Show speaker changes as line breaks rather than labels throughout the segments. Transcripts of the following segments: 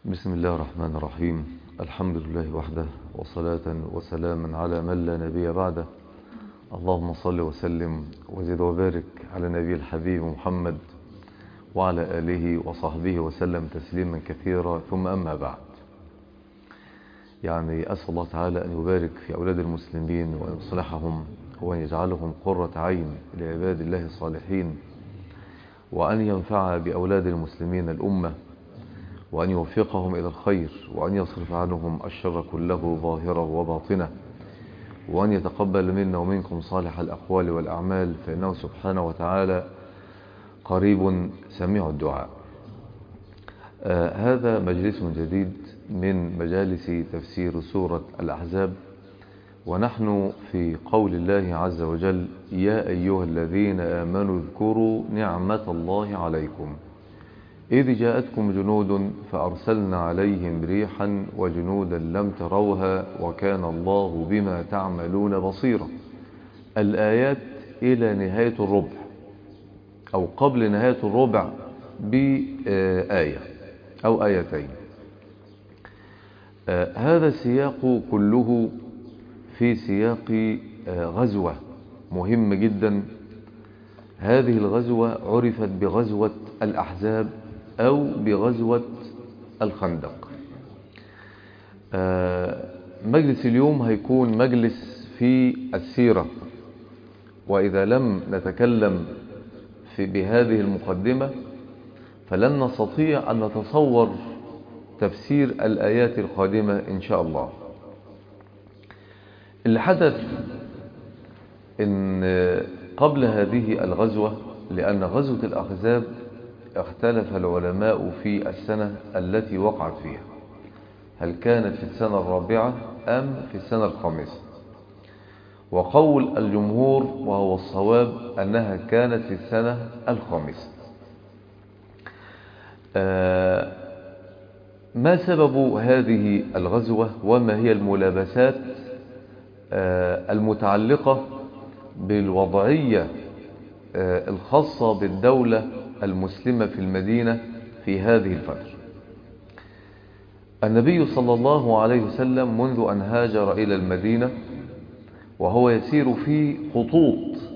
بسم الله الرحمن الرحيم الحمد لله وحده وصلاة وسلاما على من لا نبي بعده اللهم صل وسلم وزد وبارك على نبي الحبيب محمد وعلى آله وصحبه وسلم تسليما كثيرا ثم أما بعد يعني أسأل الله تعالى أن يبارك في أولاد المسلمين وأن يصلحهم وأن يجعلهم قرة عين لعباد الله الصالحين وأن ينفع بأولاد المسلمين الأمة وأن يوفقهم إلى الخير وأن يصرف عنهم الشر كله ظاهره وباطنه وأن يتقبل منا ومنكم صالح الأقوال والأعمال فإنه سبحانه وتعالى قريب سميع الدعاء آه هذا مجلس جديد من مجالس تفسير سورة الأحزاب ونحن في قول الله عز وجل يا أيها الذين آمنوا اذكروا نعمة الله عليكم إذ جاءتكم جنود فأرسلنا عليهم ريحا وجنودا لم تروها وكان الله بما تعملون بصيرا الآيات إلى نهاية الربع أو قبل نهاية الربع بآية أو آيتين هذا السياق كله في سياق غزوة مهم جدا هذه الغزوة عرفت بغزوة الأحزاب أو بغزوة الخندق مجلس اليوم هيكون مجلس في السيرة وإذا لم نتكلم في بهذه المقدمة فلن نستطيع أن نتصور تفسير الآيات القادمة إن شاء الله اللي حدث إن قبل هذه الغزوة لأن غزوة الأحزاب اختلف العلماء في السنة التي وقعت فيها هل كانت في السنة الرابعة أم في السنة الخامسة وقول الجمهور وهو الصواب أنها كانت في السنة الخامسة ما سبب هذه الغزوة وما هي الملابسات المتعلقة بالوضعية الخاصة بالدولة المسلمة في المدينة في هذه الفترة النبي صلى الله عليه وسلم منذ أن هاجر إلى المدينة وهو يسير في خطوط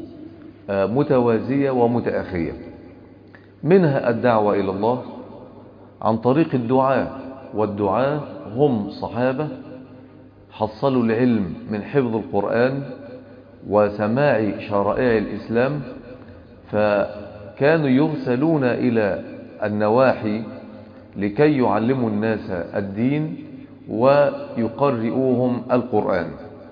متوازية ومتأخية منها الدعوة إلى الله عن طريق الدعاء والدعاء هم صحابة حصلوا العلم من حفظ القرآن وسماع شرائع الإسلام فكانوا يرسلون إلى النواحي لكي يعلموا الناس الدين ويقرئوهم القرآن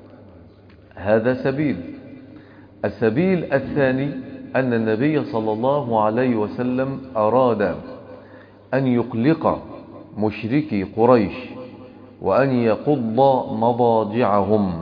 هذا سبيل السبيل الثاني أن النبي صلى الله عليه وسلم أراد أن يقلق مشركي قريش وأن يقض مضاجعهم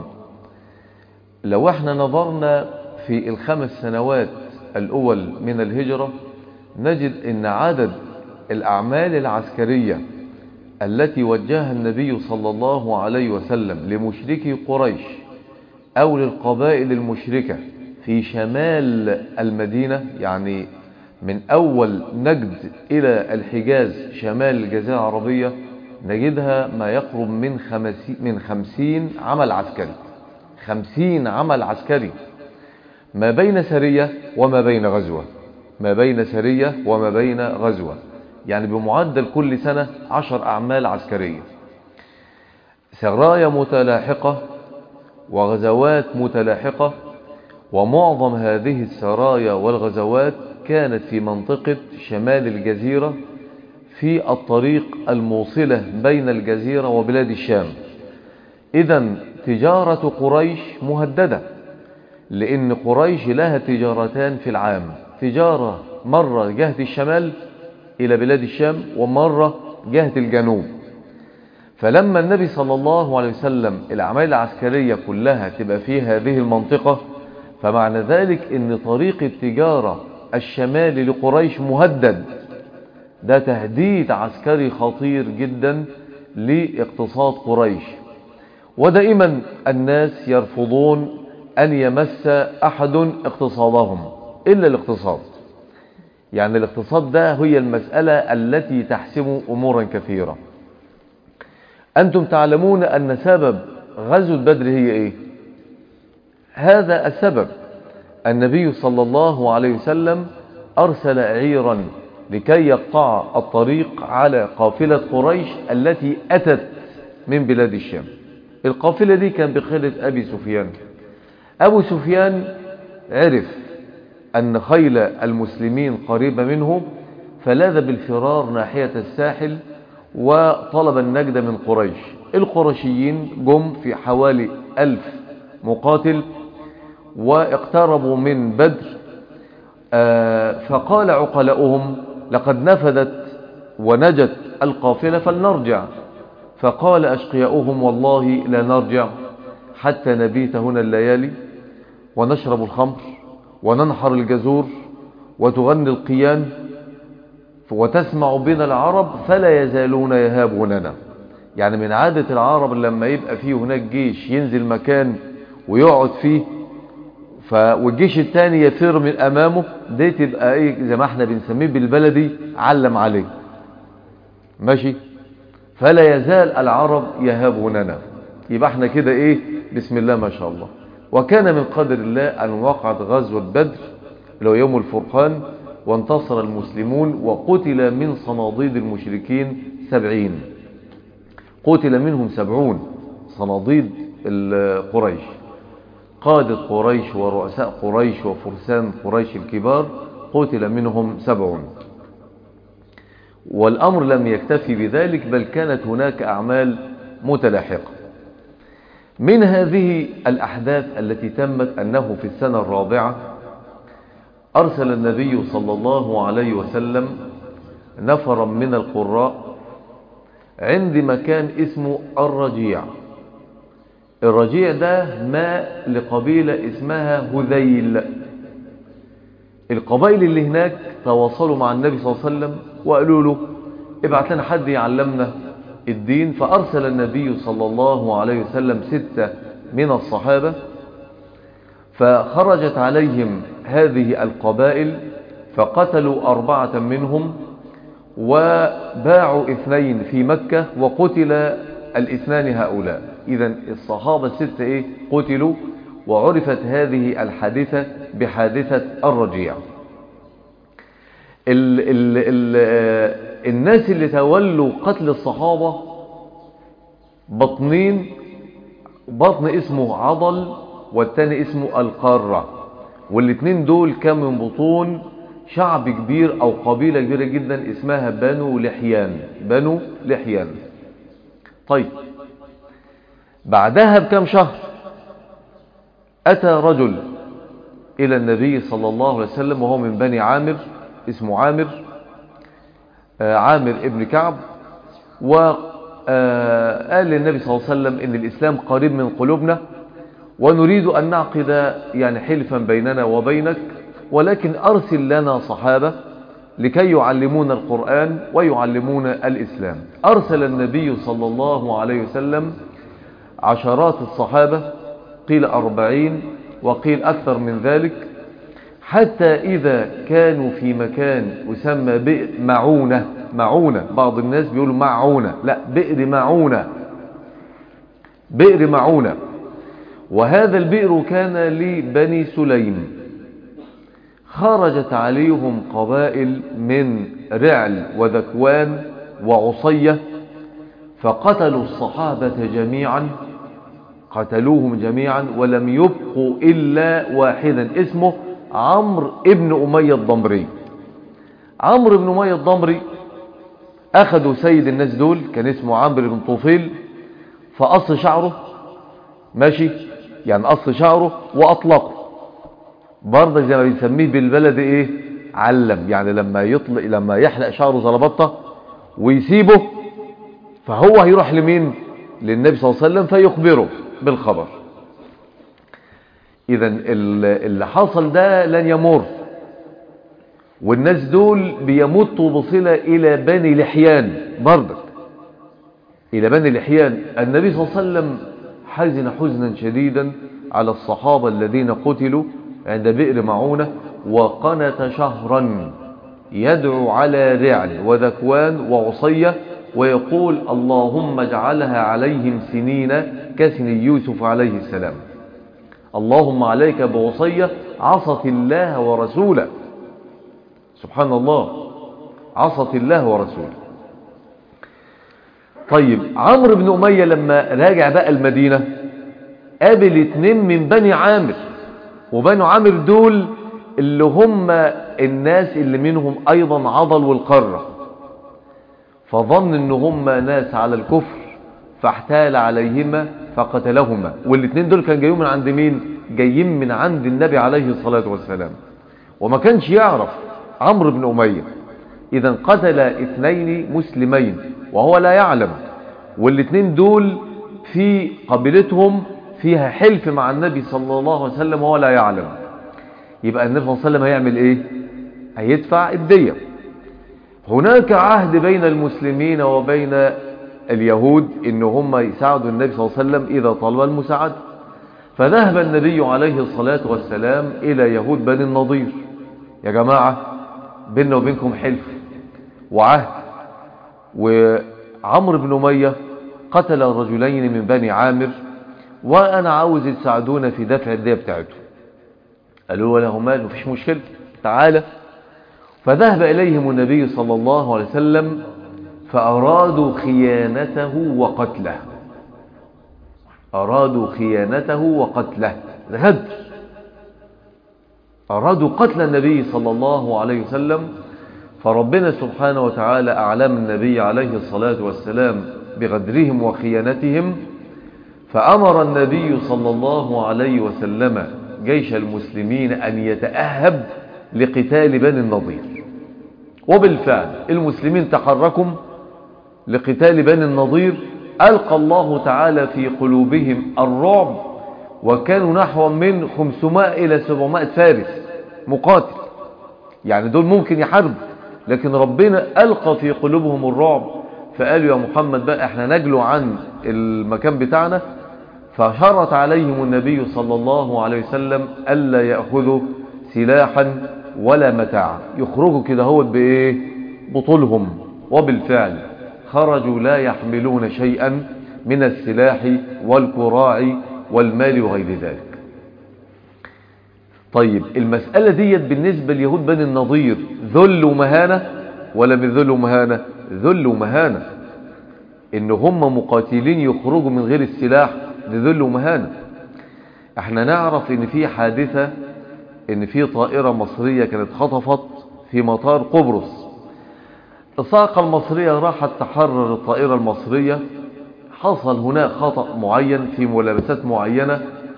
لو احنا نظرنا في الخمس سنوات الأول من الهجرة نجد أن عدد الأعمال العسكرية التي وجهها النبي صلى الله عليه وسلم لمشركي قريش أو للقبائل المشركة في شمال المدينة يعني من أول نجد إلى الحجاز شمال الجزيرة العربية نجدها ما يقرب من خمسين, من خمسين عمل عسكري خمسين عمل عسكري ما بين سرية وما بين غزوة ما بين سرية وما بين غزوة يعني بمعدل كل سنة عشر أعمال عسكرية سرايا متلاحقة وغزوات متلاحقة ومعظم هذه السرايا والغزوات كانت في منطقة شمال الجزيرة في الطريق الموصلة بين الجزيرة وبلاد الشام إذا تجارة قريش مهددة لأن قريش لها تجارتان في العام تجارة مرة جهة الشمال إلى بلاد الشام ومرة جهة الجنوب فلما النبي صلى الله عليه وسلم الأعمال العسكرية كلها تبقى في هذه المنطقة فمعنى ذلك أن طريق التجارة الشمالي لقريش مهدد ده تهديد عسكري خطير جدا لاقتصاد قريش ودائما الناس يرفضون أن يمس أحد اقتصادهم إلا الاقتصاد يعني الاقتصاد ده هي المسألة التي تحسم أمورا كثيرة أنتم تعلمون أن سبب غزوة بدر هي إيه هذا السبب النبي صلى الله عليه وسلم أرسل عيرا لكي يقطع الطريق على قافلة قريش التي أتت من بلاد الشام القافلة دي كان بخيلة أبي سفيان أبو سفيان عرف أن خيل المسلمين قريبة منه فلاذ بالفرار ناحية الساحل وطلب النجدة من قريش القرشيين جم في حوالي ألف مقاتل واقتربوا من بدر فقال عقلاؤهم لقد نفذت ونجت القافلة فلنرجع فقال أشقياؤهم والله لا نرجع حتى نبيت هنا الليالي ونشرب الخمر وننحر الجزور وتغني القيان وتسمع بنا العرب فلا يزالون يهابوننا يعني من عادة العرب لما يبقى فيه هناك جيش ينزل مكان ويقعد فيه ف... والجيش التاني يفر من امامه دي تبقى ايه زي ما احنا بنسميه بالبلدي علم عليه ماشي فلا يزال العرب يهابوننا يبقى احنا كده ايه بسم الله ما شاء الله وكان من قدر الله ان وقعت غزوة بدر اللي هو يوم الفرقان وانتصر المسلمون وقتل من صناديد المشركين سبعين قتل منهم سبعون صناديد قريش قادة قريش ورؤساء قريش وفرسان قريش الكبار قتل منهم سبعون والأمر لم يكتفي بذلك بل كانت هناك أعمال متلاحقة من هذه الأحداث التي تمت أنه في السنة الرابعة أرسل النبي صلى الله عليه وسلم نفرا من القراء عند مكان اسمه الرجيع الرجيع ده ماء لقبيلة اسمها هذيل القبائل اللي هناك تواصلوا مع النبي صلى الله عليه وسلم وقالوا له ابعت لنا حد يعلمنا الدين فأرسل النبي صلى الله عليه وسلم ستة من الصحابة فخرجت عليهم هذه القبائل فقتلوا أربعة منهم وباعوا اثنين في مكة وقتل الاثنان هؤلاء إذا الصحابة الستة إيه قتلوا وعرفت هذه الحادثة بحادثة الرجيع ال ال ال الناس اللي تولوا قتل الصحابة بطنين بطن اسمه عضل والتاني اسمه القارة والاثنين دول كان من بطون شعب كبير او قبيلة كبيرة جدا اسمها بنو لحيان بنو لحيان طيب بعدها بكم شهر اتى رجل الى النبي صلى الله عليه وسلم وهو من بني عامر اسمه عامر آه عامر ابن كعب وقال للنبي صلى الله عليه وسلم ان الاسلام قريب من قلوبنا ونريد ان نعقد يعني حلفا بيننا وبينك ولكن ارسل لنا صحابة لكي يعلمونا القرآن ويعلمونا الاسلام ارسل النبي صلى الله عليه وسلم عشرات الصحابة قيل أربعين وقيل أكثر من ذلك حتى إذا كانوا في مكان يسمى بئر معونة معونة بعض الناس بيقولوا معونة لا بئر معونة بئر معونة وهذا البئر كان لبني سليم خرجت عليهم قبائل من رعل وذكوان وعصية فقتلوا الصحابة جميعا قتلوهم جميعا ولم يبقوا إلا واحدا اسمه عمرو ابن أمية الضمري عمرو بن أمية الضمري أخذوا سيد الناس دول كان اسمه عمرو بن طفيل فقص شعره ماشي يعني قص شعره وأطلقه برضه زي ما بنسميه بالبلد ايه علم يعني لما يطلق لما يحلق شعره زلبطه ويسيبه فهو هيروح لمين للنبي صلى الله عليه وسلم فيخبره بالخبر اذا اللي حصل ده لن يمر والناس دول بيمتوا بصلة الى بني لحيان برضك الى بني لحيان النبي صلى الله عليه وسلم حزن حزنا شديدا على الصحابة الذين قتلوا عند بئر معونة وقنت شهرا يدعو على رعل وذكوان وعصية ويقول اللهم اجعلها عليهم سنين كسن يوسف عليه السلام اللهم عليك بوصية عصت الله ورسوله سبحان الله عصت الله ورسوله طيب عمرو بن أمية لما راجع بقى المدينة قابل اتنين من بني عامر وبني عامر دول اللي هم الناس اللي منهم أيضا عضل والقرة فظن ان هم ناس على الكفر فاحتال عليهما فقتلهما والاثنين دول كان جايين من عند مين جايين من عند النبي عليه الصلاة والسلام وما كانش يعرف عمرو بن أمية إذا قتل اثنين مسلمين وهو لا يعلم والاثنين دول في قبيلتهم فيها حلف مع النبي صلى الله عليه وسلم وهو لا يعلم يبقى النبي صلى الله عليه وسلم هيعمل ايه هيدفع الدية هناك عهد بين المسلمين وبين اليهود ان هم يساعدوا النبي صلى الله عليه وسلم اذا طلب المساعدة فذهب النبي عليه الصلاة والسلام الى يهود بني النضير يا جماعة بيننا وبينكم حلف وعهد وعمرو بن أمية قتل رجلين من بني عامر وأنا عاوز يساعدونا في دفع الدية بتاعته قالوا له مال مفيش مشكلة تعالى فذهب إليهم النبي صلى الله عليه وسلم فأرادوا خيانته وقتله أرادوا خيانته وقتله غدر أرادوا قتل النبي صلى الله عليه وسلم فربنا سبحانه وتعالى أعلم النبي عليه الصلاة والسلام بغدرهم وخيانتهم فأمر النبي صلى الله عليه وسلم جيش المسلمين أن يتأهب لقتال بني النضير وبالفعل المسلمين تحركوا لقتال بني النضير ألقى الله تعالى في قلوبهم الرعب وكانوا نحو من 500 إلى 700 فارس مقاتل يعني دول ممكن يحاربوا لكن ربنا ألقى في قلوبهم الرعب فقالوا يا محمد بقى احنا نجلو عن المكان بتاعنا فشرط عليهم النبي صلى الله عليه وسلم ألا يأخذوا سلاحا ولا متاعا يخرجوا كده هو بإيه بطولهم وبالفعل خرجوا لا يحملون شيئا من السلاح والكراع والمال وغير ذلك طيب المسألة ديت بالنسبة ليهود بني النضير ذل ومهانة ولا من ذل ومهانة ذل ومهانة ان هم مقاتلين يخرجوا من غير السلاح لذل ومهانة احنا نعرف ان في حادثة ان في طائرة مصرية كانت خطفت في مطار قبرص الصاقة المصرية راحت تحرر الطائرة المصرية حصل هناك خطأ معين في ملابسات معينة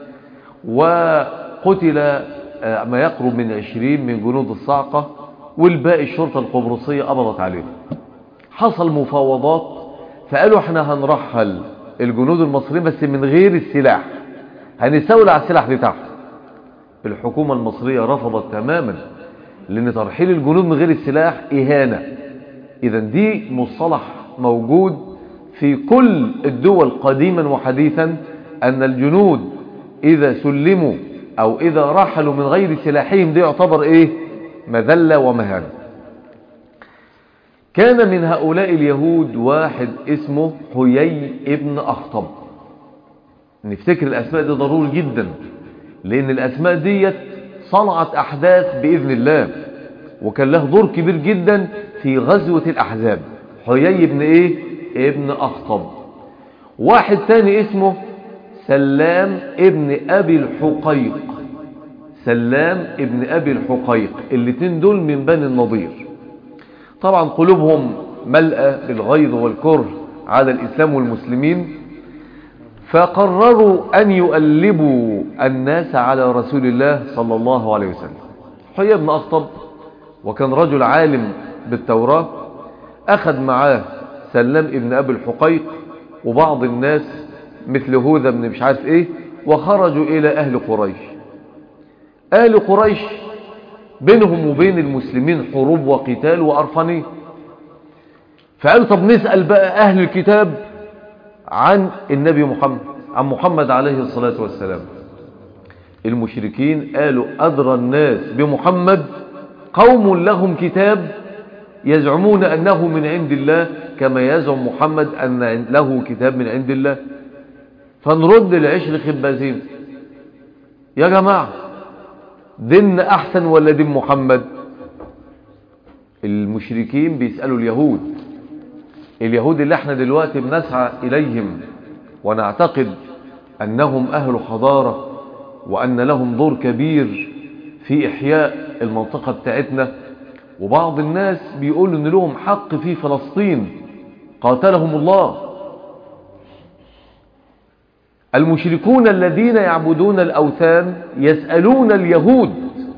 وقتل ما يقرب من عشرين من جنود الصاعقة والباقي الشرطة القبرصية قبضت عليهم حصل مفاوضات فقالوا احنا هنرحل الجنود المصريين بس من غير السلاح هنستولى على السلاح بتاعهم الحكومة المصرية رفضت تماما لان ترحيل الجنود من غير السلاح اهانة اذا دي مصطلح موجود في كل الدول قديما وحديثا ان الجنود اذا سلموا او اذا رحلوا من غير سلاحهم دي يعتبر ايه مذلة ومهانة كان من هؤلاء اليهود واحد اسمه حيي ابن أخطب نفتكر الأسماء دي ضروري جدا لأن الأسماء ديت صنعت أحداث بإذن الله وكان له دور كبير جدا في غزوة الأحزاب حيي ابن إيه؟ ابن أخطب واحد تاني اسمه سلام ابن أبي الحقيق سلام ابن أبي الحقيق الاتنين دول من بني النضير طبعا قلوبهم ملأة بالغيظ والكره على الإسلام والمسلمين فقرروا أن يؤلبوا الناس على رسول الله صلى الله عليه وسلم حيي بن أخطب وكان رجل عالم بالتوراة أخذ معاه سلام ابن أبي الحقيق وبعض الناس مثل هوذا من مش عارف ايه وخرجوا إلى أهل قريش أهل قريش بينهم وبين المسلمين حروب وقتال وأرفانية فقالوا طب نسأل بقى أهل الكتاب عن النبي محمد عن محمد عليه الصلاة والسلام المشركين قالوا أدرى الناس بمحمد قوم لهم كتاب يزعمون أنه من عند الله كما يزعم محمد أن له كتاب من عند الله فنرد العشر خبازين يا جماعة دين أحسن ولا دين محمد المشركين بيسألوا اليهود اليهود اللي احنا دلوقتي بنسعى إليهم ونعتقد أنهم أهل حضارة وأن لهم دور كبير في إحياء المنطقة بتاعتنا وبعض الناس بيقولوا أن لهم حق في فلسطين قاتلهم الله المشركون الذين يعبدون الأوثان يسألون اليهود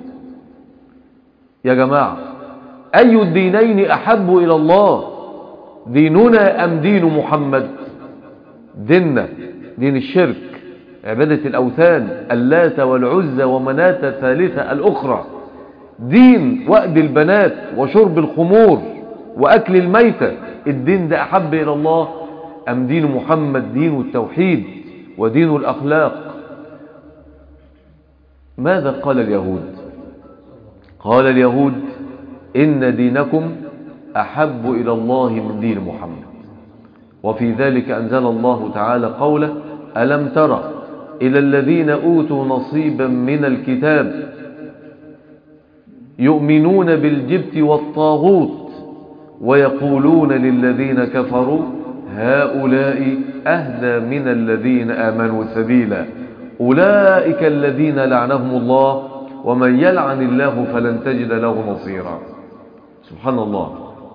يا جماعة أي الدينين أحب إلى الله ديننا أم دين محمد ديننا دين الشرك عبادة الأوثان اللات والعزة ومناة الثالثة الأخرى دين وأد البنات وشرب الخمور وأكل الميتة الدين ده أحب إلى الله أم دين محمد دين التوحيد ودين الأخلاق ماذا قال اليهود قال اليهود إن دينكم أحب إلى الله من دين محمد وفي ذلك أنزل الله تعالى قوله ألم ترى إلى الذين أوتوا نصيبا من الكتاب يؤمنون بالجبت والطاغوت ويقولون للذين كفروا هؤلاء أهدى من الذين آمنوا سبيلا أولئك الذين لعنهم الله ومن يلعن الله فلن تجد له نصيرا سبحان الله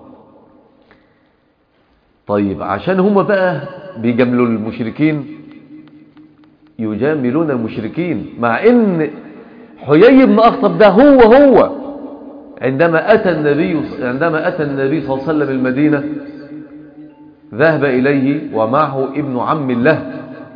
طيب عشان هم بقى بيجاملوا المشركين يجاملون المشركين مع ان حيي بن اخطب ده هو هو عندما اتى النبي عندما اتى النبي صلى الله عليه وسلم المدينه ذهب اليه ومعه ابن عم له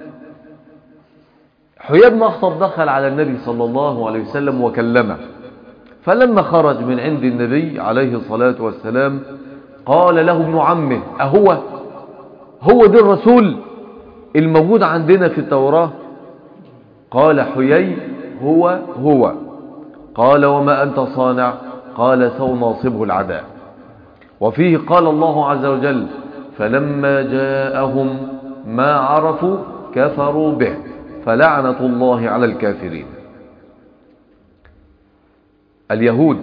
حيي بن اخطب دخل على النبي صلى الله عليه وسلم وكلمه فلما خرج من عند النبي عليه الصلاه والسلام قال له ابن عمه أهو هو ده الرسول الموجود عندنا في التوراة قال حيي هو هو قال وما أنت صانع قال سأناصبه العداء وفيه قال الله عز وجل فلما جاءهم ما عرفوا كفروا به فلعنة الله على الكافرين اليهود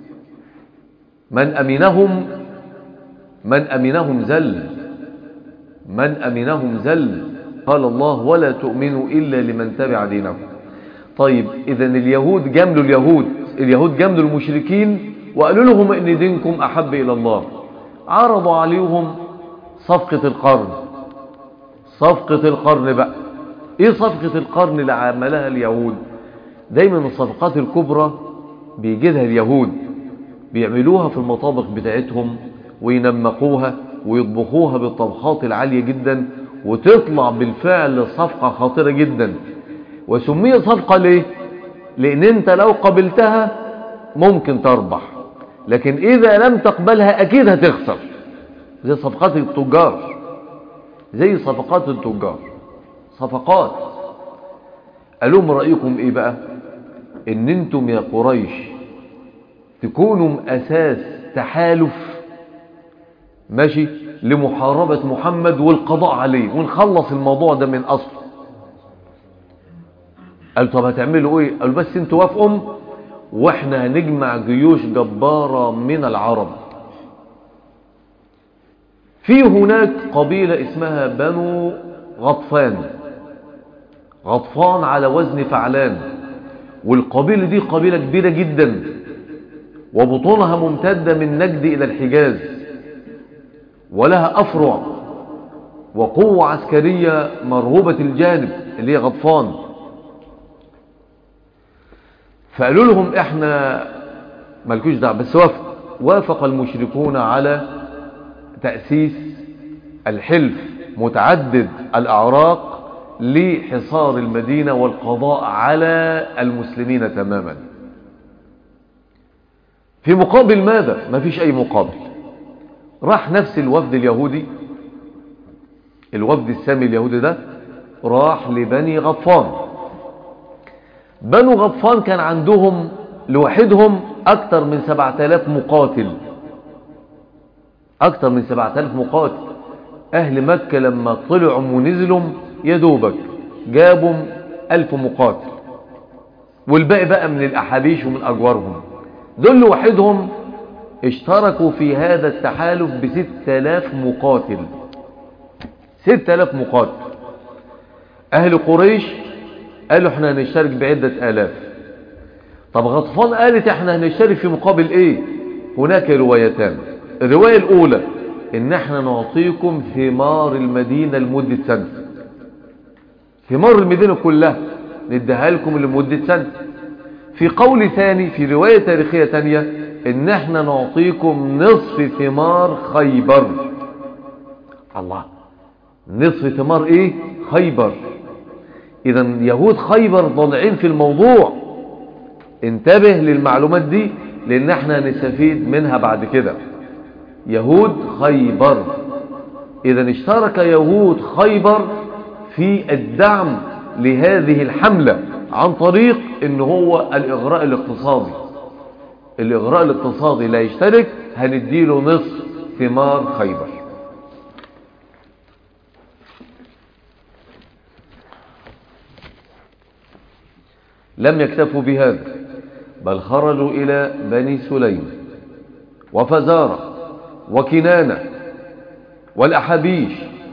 من أمنهم من أمنهم زل من أمنهم زل قال الله ولا تؤمنوا إلا لمن تبع دينكم طيب إذا اليهود جاملوا اليهود اليهود جاملوا المشركين وقالوا لهم إن دينكم أحب إلى الله عرضوا عليهم صفقة القرن صفقة القرن بقى إيه صفقة القرن اللي عملها اليهود دايما الصفقات الكبرى بيجدها اليهود بيعملوها في المطابخ بتاعتهم وينمقوها ويطبخوها بالطبخات العالية جدا وتطلع بالفعل صفقة خطيرة جدا وسمية صفقة ليه لان انت لو قبلتها ممكن تربح لكن اذا لم تقبلها اكيد هتخسر زي صفقات التجار زي صفقات التجار صفقات قالوا رأيكم ايه بقى ان انتم يا قريش تكونوا اساس تحالف ماشي لمحاربة محمد والقضاء عليه ونخلص الموضوع ده من أصله قال طب هتعملوا ايه قالوا بس انتوا وافقوا واحنا هنجمع جيوش جبارة من العرب في هناك قبيلة اسمها بنو غطفان غطفان على وزن فعلان والقبيلة دي قبيلة كبيرة جدا وبطونها ممتدة من نجد إلى الحجاز ولها أفرع وقوة عسكرية مرغوبة الجانب اللي هي غطفان فقالوا لهم احنا مالكوش دعوه بس وافق وافق المشركون على تأسيس الحلف متعدد الأعراق لحصار المدينة والقضاء على المسلمين تماما في مقابل ماذا؟ ما فيش أي مقابل راح نفس الوفد اليهودي الوفد السامي اليهودي ده راح لبني غطفان بنو غطفان كان عندهم لوحدهم أكثر من 7000 مقاتل أكثر من 7000 مقاتل أهل مكة لما طلعوا ونزلوا يدوبك جابوا ألف مقاتل والباقي بقى من الأحابيش ومن أجوارهم دول وحدهم اشتركوا في هذا التحالف بست آلاف مقاتل ست آلاف مقاتل أهل قريش قالوا احنا هنشترك بعدة آلاف طب غطفان قالت احنا هنشترك في مقابل ايه هناك روايتان الرواية الأولى ان احنا نعطيكم ثمار المدينة لمدة سنة ثمار المدينة كلها نديها لكم لمدة سنة في قول ثاني في رواية تاريخية تانية ان احنا نعطيكم نصف ثمار خيبر الله نصف ثمار ايه خيبر اذا يهود خيبر ضالعين في الموضوع انتبه للمعلومات دي لان احنا نستفيد منها بعد كده يهود خيبر اذا اشترك يهود خيبر في الدعم لهذه الحملة عن طريق ان هو الاغراء الاقتصادي الاغراء الاقتصادي لا يشترك هنديله نصف ثمار خيبر لم يكتفوا بهذا بل خرجوا إلى بني سليم وفزارة وكنانة والأحابيش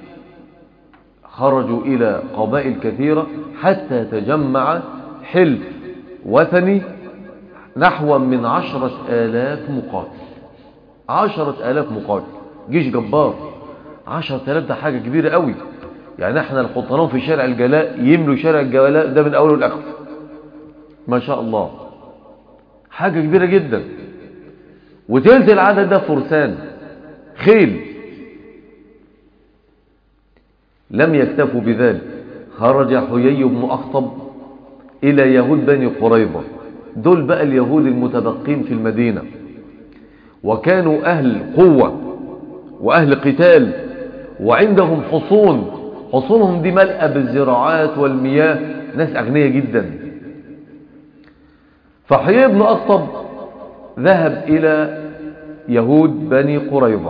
خرجوا إلى قبائل كثيرة حتى تجمع حلف وثني نحو من عشرة آلاف مقاتل عشرة آلاف مقاتل جيش جبار عشرة آلاف ده حاجة كبيرة قوي يعني احنا القطنان في شارع الجلاء يملوا شارع الجلاء ده من أوله لآخره ما شاء الله حاجة كبيرة جدا وتلت العدد ده فرسان خيل لم يكتفوا بذلك خرج حيي بن أخطب إلى يهود بني قريظة دول بقى اليهود المتبقين في المدينة وكانوا أهل قوة وأهل قتال وعندهم حصون حصونهم دي ملأة بالزراعات والمياه ناس أغنية جدا فحيي بن أخطب ذهب إلى يهود بني قريظة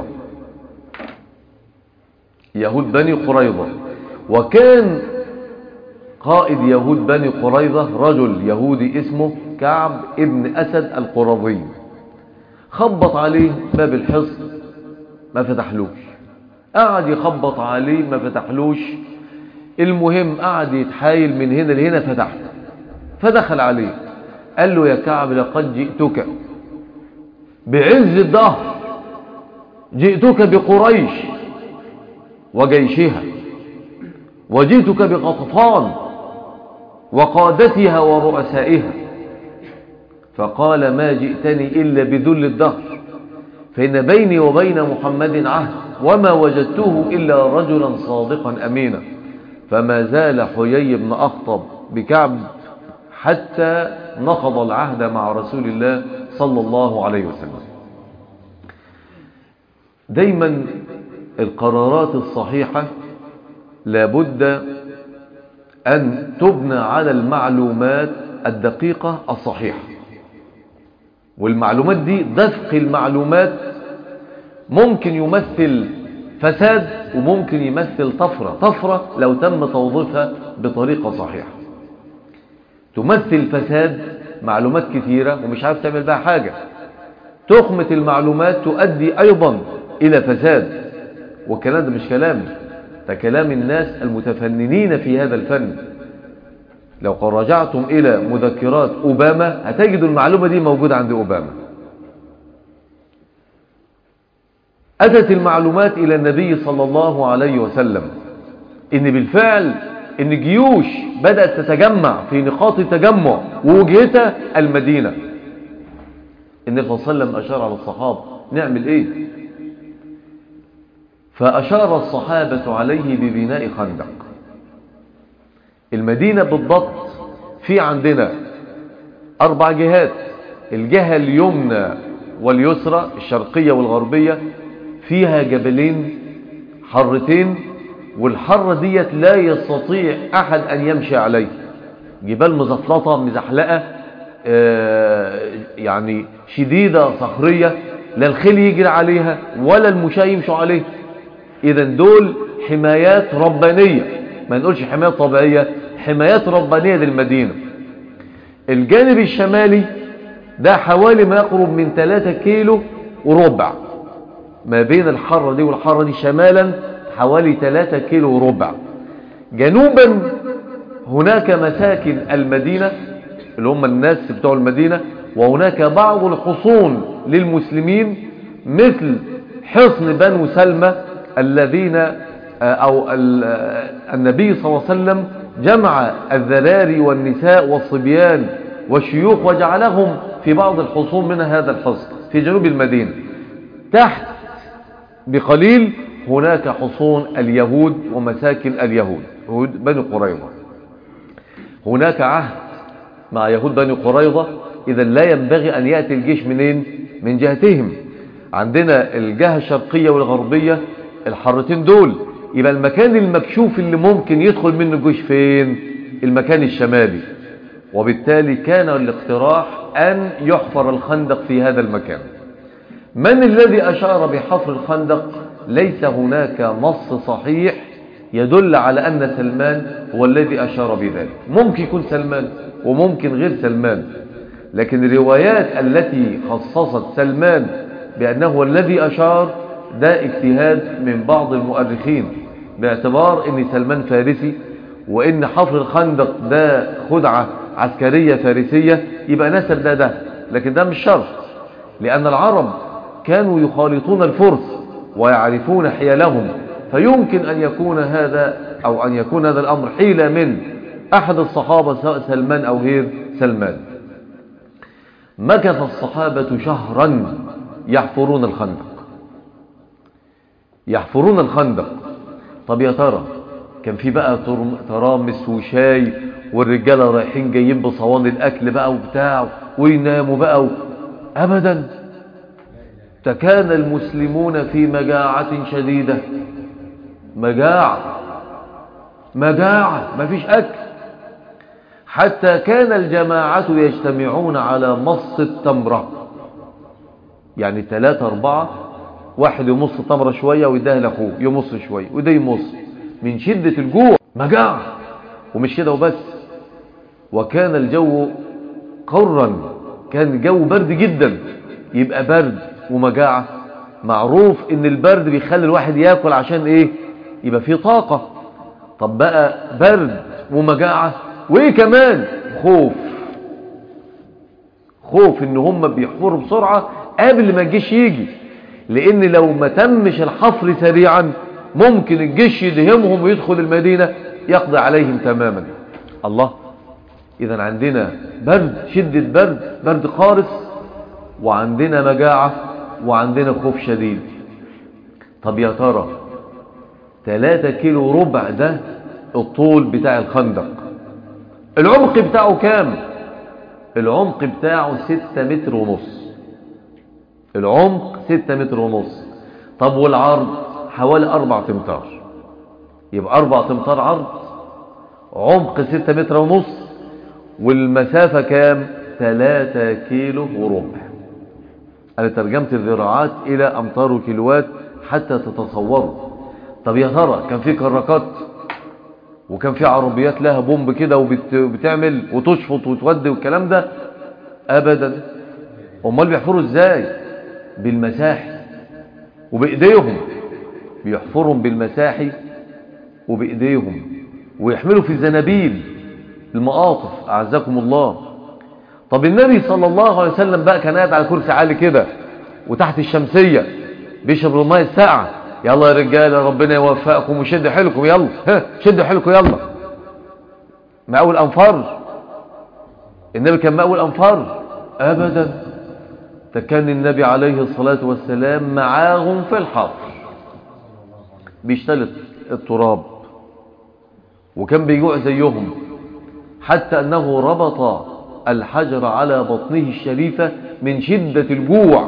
يهود بني قريظة وكان قائد يهود بني قريظة رجل يهودي اسمه كعب ابن أسد القرظي خبط عليه باب الحصن ما فتحلوش قعد يخبط عليه ما فتحلوش المهم قعد يتحايل من هنا لهنا فتح فدخل عليه قال له يا كعب لقد جئتك بعز الظهر جئتك بقريش وجيشها وجئتك بغطفان وقادتها ورؤسائها فقال ما جئتني إلا بذل الدهر فإن بيني وبين محمد عهد وما وجدته إلا رجلا صادقا أمينا فما زال حيي بن أخطب بكعب حتى نقض العهد مع رسول الله صلى الله عليه وسلم دايما القرارات الصحيحة لابد أن تبنى على المعلومات الدقيقة الصحيحة والمعلومات دي دفق المعلومات ممكن يمثل فساد وممكن يمثل طفرة طفرة لو تم توظيفها بطريقة صحيحة تمثل فساد معلومات كثيرة ومش عارف تعمل بها حاجة تخمة المعلومات تؤدي أيضا إلى فساد والكلام ده مش كلامي ده كلام الناس المتفننين في هذا الفن لو قد رجعتم إلى مذكرات أوباما هتجدوا المعلومة دي موجودة عند أوباما أتت المعلومات إلى النبي صلى الله عليه وسلم إن بالفعل إن جيوش بدأت تتجمع في نقاط التجمع ووجهتها المدينة النبي صلى الله عليه وسلم أشار على الصحابة نعمل إيه فأشار الصحابة عليه ببناء خندق المدينة بالضبط في عندنا أربع جهات الجهة اليمنى واليسرى الشرقية والغربية فيها جبلين حرتين والحرة ديت لا يستطيع أحد أن يمشي عليه جبال مزفلطة مزحلقة آه يعني شديدة صخرية لا الخيل يجري عليها ولا المشاة يمشوا عليها إذا دول حمايات ربانية ما نقولش حمايات طبيعية حمايات ربانية للمدينة الجانب الشمالي ده حوالي ما يقرب من 3 كيلو وربع ما بين الحرة دي والحرة دي شمالا حوالي 3 كيلو وربع جنوبا هناك مساكن المدينة اللي هم الناس بتوع المدينة وهناك بعض الحصون للمسلمين مثل حصن بنو سلمى الذين أو النبي صلى الله عليه وسلم جمع الذراري والنساء والصبيان والشيوخ وجعلهم في بعض الحصون من هذا الحصن في جنوب المدينة تحت بقليل هناك حصون اليهود ومساكن اليهود يهود بني قريظة هناك عهد مع يهود بني قريظة إذا لا ينبغي أن يأتي الجيش منين من جهتهم عندنا الجهة الشرقية والغربية الحرتين دول يبقى المكان المكشوف اللي ممكن يدخل منه الجيش فين المكان الشمالي وبالتالي كان الاقتراح أن يحفر الخندق في هذا المكان من الذي أشار بحفر الخندق ليس هناك نص صحيح يدل على أن سلمان هو الذي أشار بذلك ممكن يكون سلمان وممكن غير سلمان لكن الروايات التي خصصت سلمان بأنه الذي أشار ده اجتهاد من بعض المؤرخين باعتبار ان سلمان فارسي وان حفر الخندق ده خدعة عسكرية فارسية يبقى نسب ده ده لكن ده مش شرط لأن العرب كانوا يخالطون الفرس ويعرفون حيلهم فيمكن أن يكون هذا أو أن يكون هذا الأمر حيلة من أحد الصحابة سواء سلمان أو غير سلمان مكث الصحابة شهرا يحفرون الخندق يحفرون الخندق طب يا ترى كان في بقى ترامس وشاي والرجالة رايحين جايين بصواني الأكل بقى وبتاع ويناموا بقى و... أبدا تكان المسلمون في مجاعة شديدة مجاعة مجاعة ما فيش أكل حتى كان الجماعة يجتمعون على مص التمرة يعني ثلاثة أربعة واحد يمص تمرة شوية ويديها لأخوه يمص شوية وده يمص من شدة الجوع مجاعة ومش كده وبس وكان الجو قرا كان الجو برد جدا يبقى برد ومجاعة معروف ان البرد بيخلي الواحد ياكل عشان ايه يبقى فيه طاقة طب بقى برد ومجاعة وايه كمان خوف خوف ان هم بيحفروا بسرعة قبل ما الجيش يجي لان لو ما تمش الحفر سريعا ممكن الجيش يدهمهم ويدخل المدينة يقضي عليهم تماما الله اذا عندنا برد شدة برد برد قارس وعندنا مجاعة وعندنا خوف شديد طب يا ترى 3 كيلو ربع ده الطول بتاع الخندق العمق بتاعه كام العمق بتاعه 6 متر ونص العمق 6 متر ونص طب والعرض حوالي 4 امتار يبقى 4 امتار عرض عمق 6 متر ونص والمسافة كام 3 كيلو وربع أنا ترجمت الذراعات إلى أمتار وكيلوات حتى تتصوروا طب يا ترى كان في كراكات وكان في عربيات لها بومب كده وبتعمل وتشفط وتودي والكلام ده أبدا أمال بيحفروا إزاي بالمساحي وبإيديهم بيحفرهم بالمساحي وبإيديهم ويحملوا في الزنابيل المقاطف أعزكم الله طب النبي صلى الله عليه وسلم بقى كان قاعد على كرسي عالي كده وتحت الشمسية بيشرب الماء الساعة يلا يا رجالة ربنا يوفقكم وشد حيلكم يلا ها شد حيلكم يلا مقاول أنفار النبي كان مقاول أنفار أبدا ده كان النبي عليه الصلاة والسلام معاهم في الحفر بيشتلط التراب وكان بيجوع زيهم حتى أنه ربط الحجر على بطنه الشريفة من شدة الجوع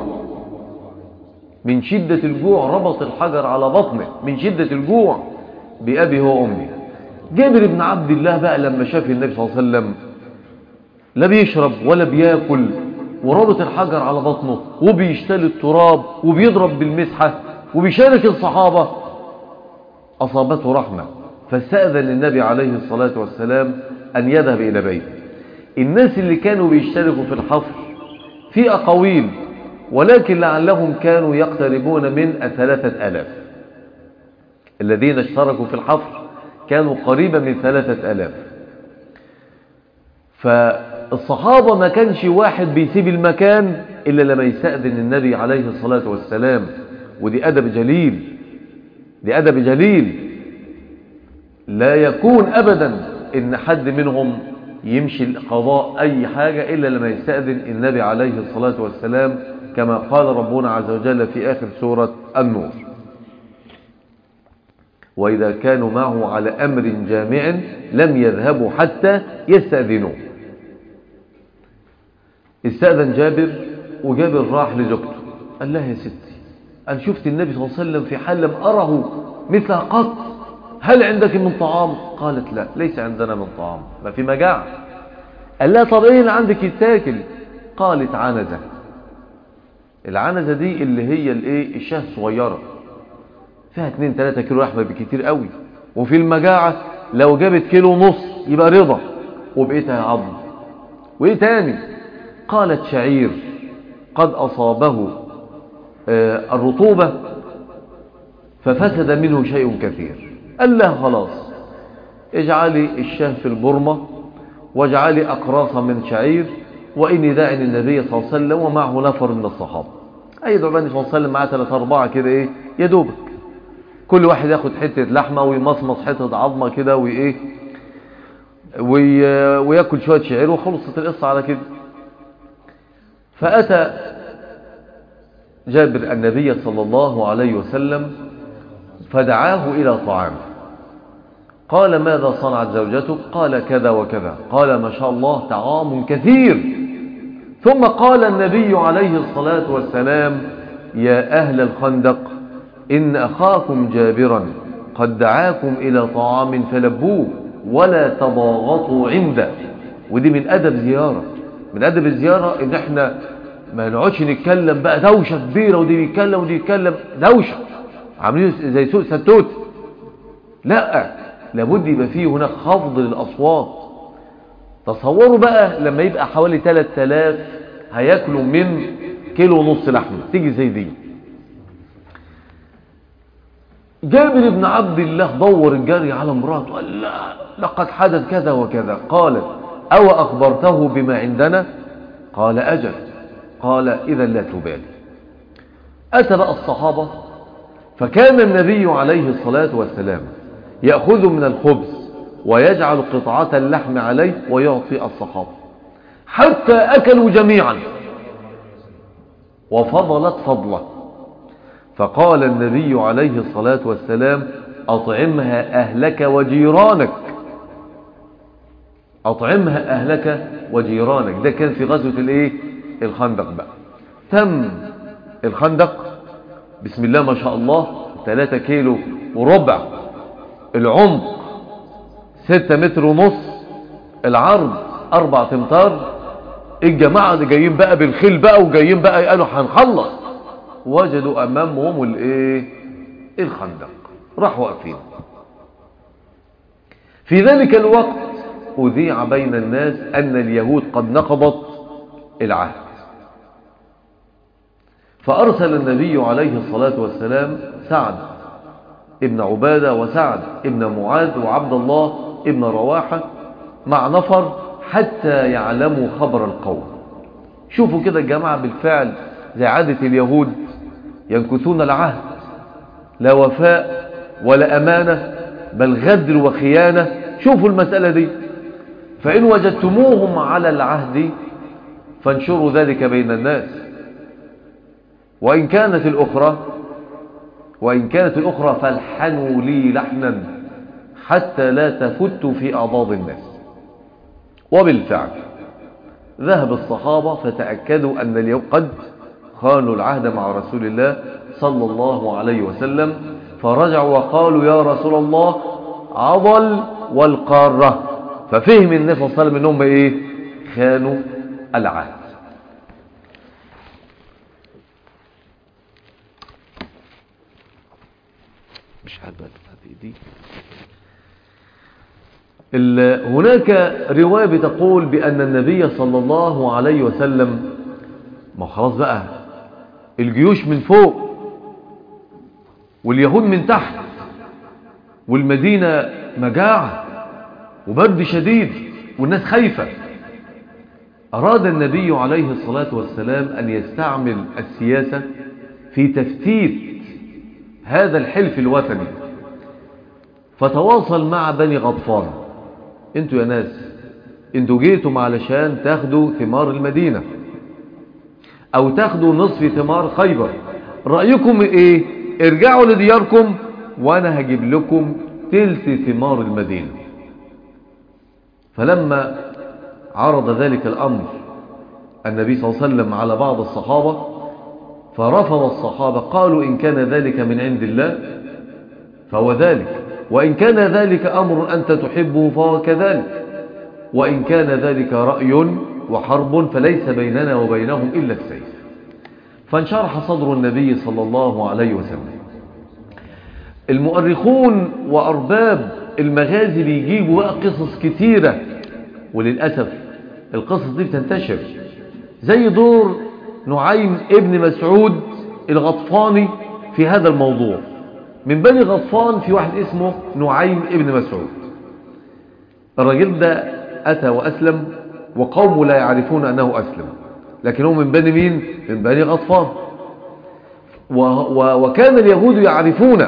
من شدة الجوع ربط الحجر على بطنه من شدة الجوع بأبي وأمي جابر بن عبد الله بقى لما شاف النبي صلى الله عليه وسلم لا بيشرب ولا بياكل ورابط الحجر على بطنه وبيشتل التراب وبيضرب بالمسحة وبيشارك الصحابة أصابته رحمة فاستأذن النبي عليه الصلاة والسلام أن يذهب إلى بيته الناس اللي كانوا بيشتركوا في الحفر في أقاويل ولكن لعلهم كانوا يقتربون من الثلاثة ألاف الذين اشتركوا في الحفر كانوا قريبا من ثلاثة ألاف فالصحابة ما كانش واحد بيسيب المكان إلا لما يستأذن النبي عليه الصلاة والسلام ودي أدب جليل دي أدب جليل لا يكون أبدا إن حد منهم يمشي قضاء أي حاجة إلا لما يستأذن النبي عليه الصلاة والسلام كما قال ربنا عز وجل في آخر سورة النور وإذا كانوا معه على أمر جامع لم يذهبوا حتى يستأذنوا استأذن جابر وجابر راح لزوجته قال لها يا ستي أنا شفت النبي صلى الله عليه وسلم في حال لم أره مثلها قط هل عندك من طعام قالت لا ليس عندنا من طعام ما في مجاعة قال لها طب ايه اللي عندك يتاكل قالت عنزة العنزة دي اللي هي الايه الشاه الصغيرة فيها 2 3 كيلو لحمه بكتير قوي وفي المجاعة لو جابت كيلو ونص يبقى رضا وبقيتها عظم وايه تاني قالت شعير قد أصابه آه الرطوبة ففسد منه شيء كثير قال لها خلاص اجعلي الشاه في البرمة واجعلي أقراصا من شعير وإني داع النبي صلى الله عليه وسلم ومعه نفر من الصحابة أي دعباني صلى الله عليه وسلم معاه ثلاثة أربعة كده إيه يدوبك كل واحد ياخد حتة لحمة ويمصمص حتة عظمة كده وإيه وي... وياكل شوية شعير وخلصت القصة على كده فأتى جابر النبي صلى الله عليه وسلم فدعاه إلى طعام قال ماذا صنعت زوجتك قال كذا وكذا قال ما شاء الله طعام كثير ثم قال النبي عليه الصلاة والسلام يا أهل الخندق إن أخاكم جابرا قد دعاكم إلى طعام فلبوه ولا تضاغطوا عنده ودي من أدب زيارة من أدب الزيارة إن احنا ما نقعدش نتكلم بقى دوشة كبيرة ودي بيتكلم ودي يتكلم دوشة عاملين زي سوق ستوت لا لابد يبقى فيه هناك خفض للأصوات تصوروا بقى لما يبقى حوالي 3000 هياكلوا من كيلو ونص لحمة تيجي زي دي جابر بن عبد الله دور الجري على مراته قال لا لقد حدث كذا وكذا قالت أو أخبرته بما عندنا قال أجل قال إذا لا تبالي أتى بقى الصحابة فكان النبي عليه الصلاة والسلام يأخذ من الخبز ويجعل قطعة اللحم عليه ويعطي الصحابة حتى أكلوا جميعا وفضلت فضلة فقال النبي عليه الصلاة والسلام أطعمها أهلك وجيرانك أطعمها أهلك وجيرانك ده كان في غزوة الايه الخندق بقى تم الخندق بسم الله ما شاء الله 3 كيلو وربع العمق 6 متر ونص العرض 4 امتار الجماعة اللي جايين بقى بالخيل بقى وجايين بقى قالوا هنخلص وجدوا امامهم الايه الخندق راحوا واقفين في ذلك الوقت أذيع بين الناس أن اليهود قد نقضت العهد فأرسل النبي عليه الصلاة والسلام سعد ابن عبادة وسعد ابن معاذ وعبد الله ابن رواحة مع نفر حتى يعلموا خبر القوم شوفوا كده الجماعة بالفعل زي عادة اليهود ينكثون العهد لا وفاء ولا أمانة بل غدر وخيانة شوفوا المسألة دي فإن وجدتموهم على العهد فانشروا ذلك بين الناس وإن كانت الأخرى وإن كانت الأخرى فالحنوا لي لحنا حتى لا تفتوا في أعضاض الناس وبالفعل ذهب الصحابة فتأكدوا أن اليوم قد خانوا العهد مع رسول الله صلى الله عليه وسلم فرجعوا وقالوا يا رسول الله عضل والقارة ففهم النبي صلى الله عليه وسلم انهم ايه خانوا العهد مش عارف دي هناك رواية بتقول بأن النبي صلى الله عليه وسلم ما خلاص بقى الجيوش من فوق واليهود من تحت والمدينة مجاعة وبرد شديد والناس خايفة أراد النبي عليه الصلاة والسلام أن يستعمل السياسة في تفتيت هذا الحلف الوثني فتواصل مع بني غطفان انتوا يا ناس انتوا جيتم علشان تاخدوا ثمار المدينة او تاخدوا نصف ثمار خيبر رأيكم ايه ارجعوا لدياركم وانا هجيب لكم تلت ثمار المدينة فلما عرض ذلك الامر النبي صلى الله عليه وسلم على بعض الصحابة فرفض الصحابة قالوا إن كان ذلك من عند الله فهو ذلك وإن كان ذلك أمر أنت تحبه فهو كذلك وإن كان ذلك رأي وحرب فليس بيننا وبينهم إلا السيف فانشرح صدر النبي صلى الله عليه وسلم المؤرخون وأرباب المغازي بيجيبوا بقى قصص كتيرة وللأسف القصص دي بتنتشر زي دور نعيم ابن مسعود الغطفاني في هذا الموضوع من بني غطفان في واحد اسمه نعيم ابن مسعود الراجل ده أتى وأسلم وقومه لا يعرفون أنه أسلم لكنه من بني مين؟ من بني غطفان و و وكان اليهود يعرفون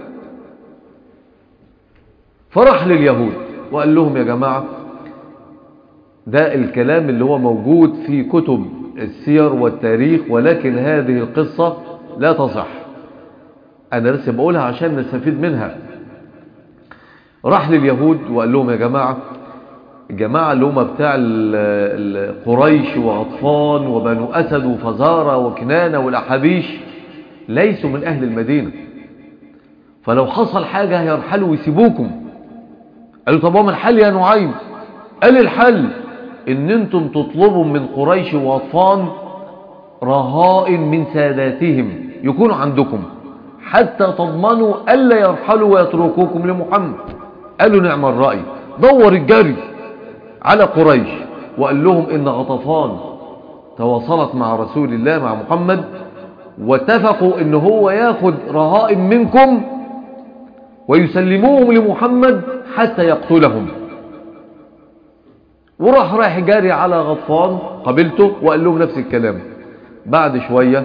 فرح لليهود وقال لهم يا جماعة ده الكلام اللي هو موجود في كتب السير والتاريخ ولكن هذه القصة لا تصح أنا لسه بقولها عشان نستفيد منها راح لليهود وقال لهم يا جماعة الجماعة اللي هم بتاع قريش وغطفان وبنو أسد وفزارة وكنانة والأحابيش ليسوا من أهل المدينة فلو حصل حاجة هيرحلوا ويسيبوكم قالوا طب وما الحل يا نعيم قال الحل ان انتم تطلبوا من قريش وغطفان رهائن من ساداتهم يكونوا عندكم حتى تضمنوا ألا يرحلوا ويتركوكم لمحمد قالوا نعم الرأي دور الجري على قريش وقال لهم إن غطفان تواصلت مع رسول الله مع محمد واتفقوا إن هو ياخد رهائن منكم ويسلموهم لمحمد حتى يقتلهم وراح رايح جاري على غطفان قبلته وقال لهم نفس الكلام بعد شوية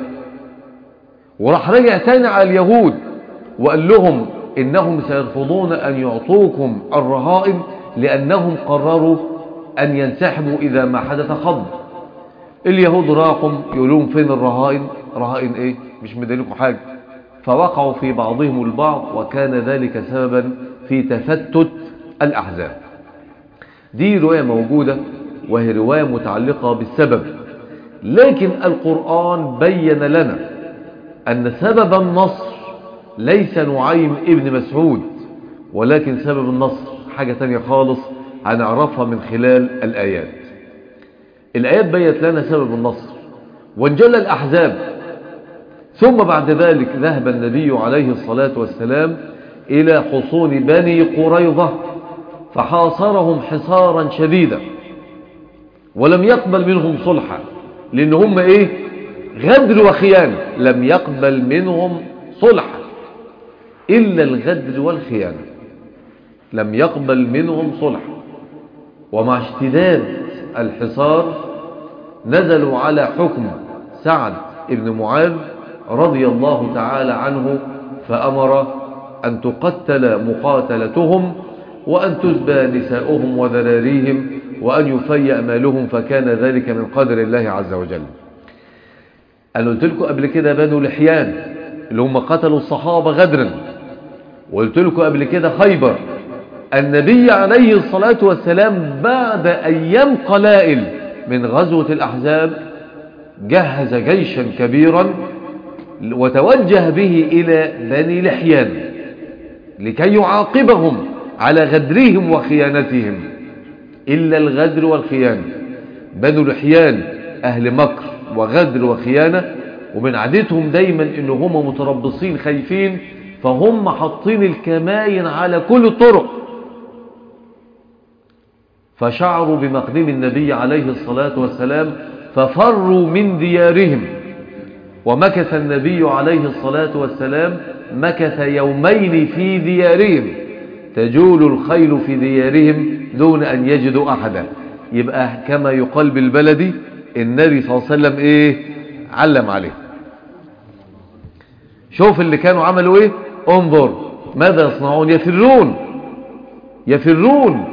وراح رجع تاني على اليهود وقال لهم إنهم سيرفضون أن يعطوكم الرهائن لأنهم قرروا أن ينسحبوا إذا ما حدث خض اليهود راحوا يقولون فين الرهائن رهائن إيه مش مدينكم حاجة فوقعوا في بعضهم البعض وكان ذلك سببا في تفتت الأحزاب دي رواية موجودة وهي رواية متعلقة بالسبب لكن القرآن بين لنا أن سبب النصر ليس نعيم ابن مسعود ولكن سبب النصر حاجة تانية خالص هنعرفها من خلال الآيات الآيات بيت لنا سبب النصر وانجل الأحزاب ثم بعد ذلك ذهب النبي عليه الصلاة والسلام إلى حصون بني قريظة فحاصرهم حصارا شديدا ولم يقبل منهم صلحا لأن هم إيه غدر وخيانة لم يقبل منهم صلحا إلا الغدر والخيانة لم يقبل منهم صلحا ومع اشتداد الحصار نزلوا على حكم سعد بن معاذ رضي الله تعالى عنه فأمر أن تقتل مقاتلتهم وأن تزبى نساؤهم وذراريهم وأن يفيأ مالهم فكان ذلك من قدر الله عز وجل أنا قلت لكم قبل كده بنو لحيان اللي هم قتلوا الصحابة غدرا وقلت لكم قبل كده خيبر النبي عليه الصلاة والسلام بعد أيام قلائل من غزوة الأحزاب جهز جيشا كبيرا وتوجه به إلى بني لحيان لكي يعاقبهم على غدرهم وخيانتهم إلا الغدر والخيانة بنو لحيان أهل مكر وغدر وخيانة ومن عادتهم دايما إن هم متربصين خايفين فهم حاطين الكماين على كل الطرق فشعروا بمقدم النبي عليه الصلاة والسلام ففروا من ديارهم ومكث النبي عليه الصلاة والسلام مكث يومين في ديارهم تجول الخيل في ديارهم دون أن يجدوا أحدا يبقى كما يقال بالبلدي النبي صلى الله عليه وسلم إيه علم عليه شوف اللي كانوا عملوا إيه انظر ماذا يصنعون يفرون يفرون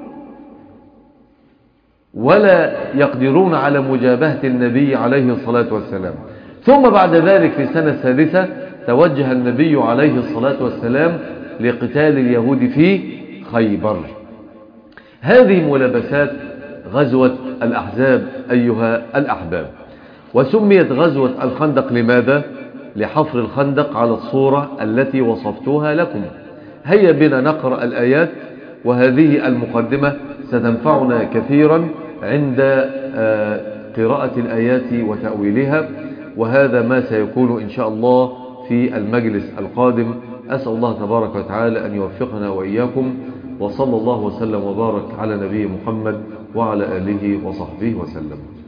ولا يقدرون على مجابهة النبي عليه الصلاة والسلام ثم بعد ذلك في السنة السادسة توجه النبي عليه الصلاة والسلام لقتال اليهود في خيبر هذه ملابسات غزوة الأحزاب أيها الأحباب وسميت غزوة الخندق لماذا؟ لحفر الخندق على الصورة التي وصفتها لكم هيا بنا نقرأ الآيات وهذه المقدمة ستنفعنا كثيرا عند قراءة الآيات وتأويلها وهذا ما سيكون إن شاء الله في المجلس القادم أسأل الله تبارك وتعالى أن يوفقنا وإياكم وصلى الله وسلم وبارك على نبي محمد وعلى آله وصحبه وسلم